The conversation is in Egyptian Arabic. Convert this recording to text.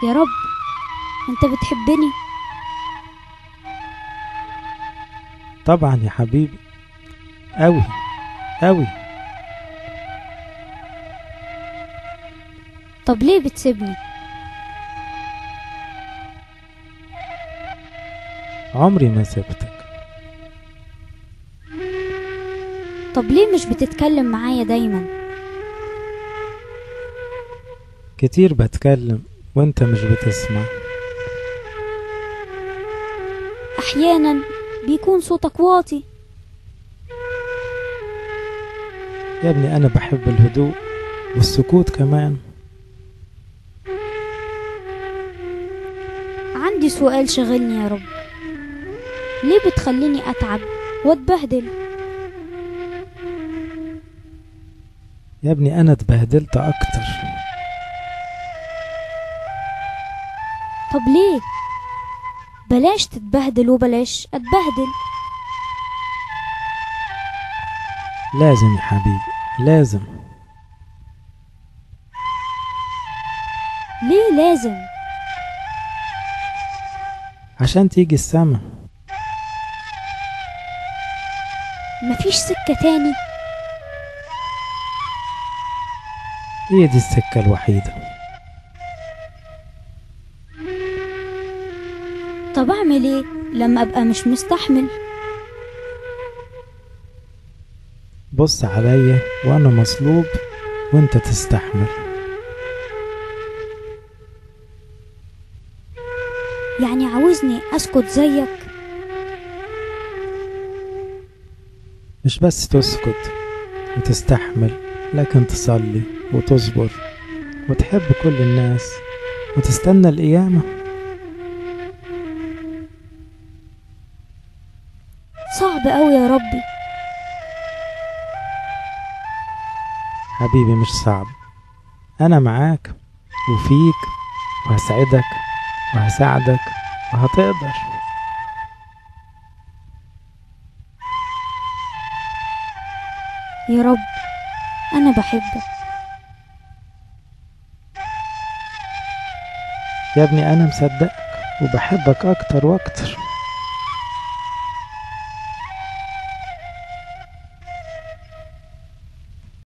يا رب انت بتحبني طبعا يا حبيبي أوي أوي طب ليه بتسيبني عمري ما سبتك طب ليه مش بتتكلم معايا دايما كتير بتكلم وانت مش بتسمع احيانا بيكون صوتك واطي يا ابني أنا بحب الهدوء والسكوت كمان عندي سؤال شغلني يا رب ليه بتخليني اتعب واتبهدل يا ابني أنا اتبهدلت أكتر طب ليه بلاش تتبهدل وبلاش اتبهدل لازم يا حبيبي لازم ليه لازم عشان تيجي السما مفيش سكة تاني هي دي السكة الوحيدة طب اعمل ايه لما ابقى مش مستحمل بص عليا وأنا مصلوب وانت تستحمل يعني عاوزني اسكت زيك مش بس تسكت وتستحمل لكن تصلي وتصبر وتحب كل الناس وتستنى القيامة صعب قوي يا ربي حبيبي مش صعب أنا معاك وفيك وهسعدك وهساعدك وهتقدر يا رب انا بحبك يا ابني أنا مصدقك وبحبك أكتر وأكتر